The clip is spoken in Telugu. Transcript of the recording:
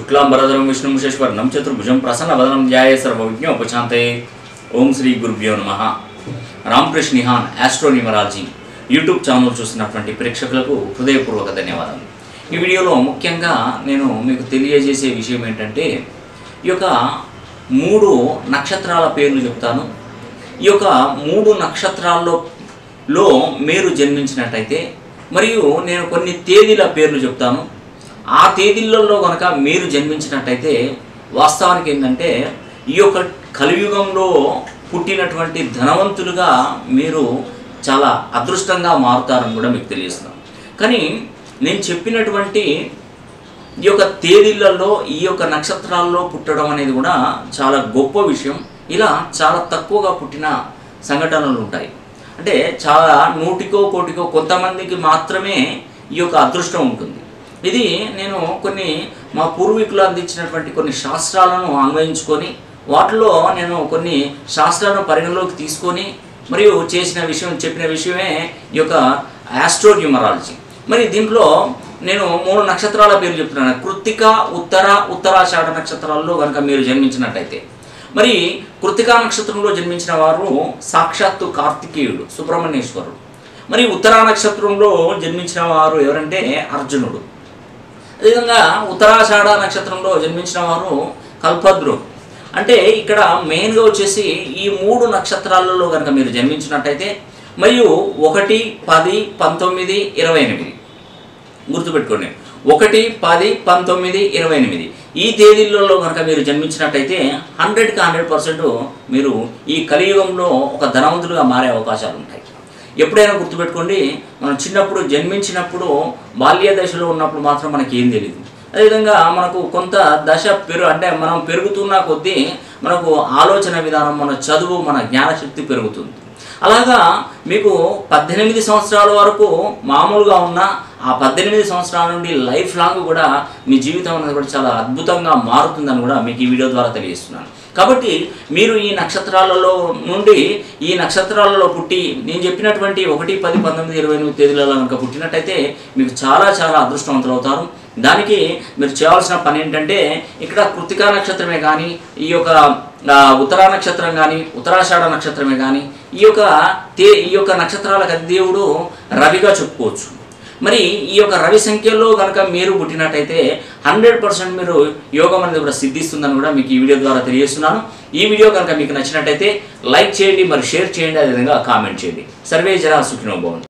శుక్లాంబరధరం విష్ణుం శేశ్వర్ణం చతుర్భుజం ప్రసన్నవదనం ధ్యాయ సర్వవిజ్ఞోపశాంతే ఓం శ్రీ గురుభ్యో నమ Ramakrishna Nihan astronumerology YouTube channel చూస్తున్నటువంటి ప్రేక్షకులకు హృదయపూర్వక ధన్యవాదాలు ఈ వీడియోలో ముఖ్యంగా నేను మీకు తెలియజేసే విషయం ఏంటంటే ఈ యొక్క మూడు నక్షత్రాల పేర్లు చెప్తాను ఈ యొక్క మూడు నక్షత్రాల్లో లో మీరు జన్మించినట్టయితే మరియు నేను కొన్ని తేదీల పేర్లు చెప్తాను ఆ తేదీలలో కనుక మీరు జన్మించినట్టయితే వాస్తవానికి ఏంటంటే ఈ యొక్క కలియుగంలో పుట్టినటువంటి ధనవంతులుగా మీరు చాలా అదృష్టంగా మారుతారని కూడా మీకు తెలియజేస్తున్నాను కానీ నేను చెప్పినటువంటి ఈ యొక్క తేదీలలో ఈ యొక్క నక్షత్రాల్లో పుట్టడం అనేది కూడా చాలా గొప్ప విషయం ఇలా చాలా తక్కువగా పుట్టిన సంఘటనలు ఉంటాయి అంటే చాలా నూటికో కోటికో కొంతమందికి మాత్రమే ఈ యొక్క అదృష్టం ఉంటుంది ఇది నేను కొన్ని మా పూర్వీకులు అందించినటువంటి కొన్ని శాస్త్రాలను అన్వయించుకొని వాటిలో నేను కొన్ని శాస్త్రాలను పరిగణలోకి తీసుకొని మరియు చేసిన విషయం చెప్పిన విషయమే ఈ యొక్క ఆస్ట్రోన్యూమరాలజీ మరి దీంట్లో నేను మూడు నక్షత్రాల పేరు చెప్తున్నాను కృత్తిక ఉత్తర ఉత్తరాషాఢ నక్షత్రాల్లో కనుక మీరు జన్మించినట్టయితే మరి కృతికా నక్షత్రంలో జన్మించిన వారు సాక్షాత్తు కార్తికేయుడు సుబ్రహ్మణ్యేశ్వరుడు మరి ఉత్తరా నక్షత్రంలో జన్మించిన వారు ఎవరంటే అర్జునుడు అదేవిధంగా ఉత్తరాషాఢ నక్షత్రంలో జన్మించిన వారు కల్పద్రుడు అంటే ఇక్కడ మెయిన్గా వచ్చేసి ఈ మూడు నక్షత్రాలలో కనుక మీరు జన్మించినట్టయితే మరియు ఒకటి పది పంతొమ్మిది ఇరవై ఎనిమిది గుర్తుపెట్టుకోండి ఒకటి పది పంతొమ్మిది ఇరవై ఎనిమిది ఈ తేదీలలో కనుక మీరు జన్మించినట్టయితే హండ్రెడ్కి హండ్రెడ్ పర్సెంట్ మీరు ఈ కలియుగంలో ఒక ధనవంతులుగా మారే అవకాశాలు ఉంటాయి ఎప్పుడైనా గుర్తుపెట్టుకోండి మనం చిన్నప్పుడు జన్మించినప్పుడు బాల్య దశలో ఉన్నప్పుడు మాత్రం మనకి ఏం తెలియదు అదేవిధంగా మనకు కొంత దశ పెరు అంటే మనం పెరుగుతున్న కొద్దీ మనకు ఆలోచన విధానం మన చదువు మన జ్ఞానశక్తి పెరుగుతుంది అలాగా మీకు పద్దెనిమిది సంవత్సరాల వరకు మామూలుగా ఉన్న ఆ పద్దెనిమిది సంవత్సరాల నుండి లైఫ్ లాంగ్ కూడా మీ జీవితం అనేది కూడా చాలా అద్భుతంగా మారుతుందని కూడా మీకు ఈ వీడియో ద్వారా తెలియజేస్తున్నాను కాబట్టి మీరు ఈ నక్షత్రాలలో నుండి ఈ నక్షత్రాలలో పుట్టి నేను చెప్పినటువంటి ఒకటి పది పంతొమ్మిది ఇరవై ఎనిమిది తేదీలలో కనుక పుట్టినట్టయితే మీకు చాలా చాలా అదృష్టవంతులు అవుతారు దానికి మీరు చేయాల్సిన పని ఏంటంటే ఇక్కడ కృతికా నక్షత్రమే కానీ ఈ యొక్క ఆ, ఉత్తరా నక్షత్రం కానీ ఉత్తరాషాఢ నక్షత్రమే కానీ ఈ యొక్క తే ఈ యొక్క నక్షత్రాలకు దేవుడు రవిగా చెప్పుకోవచ్చు మరి ఈ యొక్క రవి సంఖ్యలో కనుక మీరు పుట్టినట్టయితే హండ్రెడ్ పర్సెంట్ మీరు యోగం అనేది కూడా సిద్ధిస్తుందని కూడా మీకు ఈ వీడియో ద్వారా తెలియజేస్తున్నాను ఈ వీడియో కనుక మీకు నచ్చినట్టయితే లైక్ చేయండి మరి షేర్ చేయండి అదేవిధంగా కామెంట్ చేయండి సర్వే జనా సుఖినోభవంతు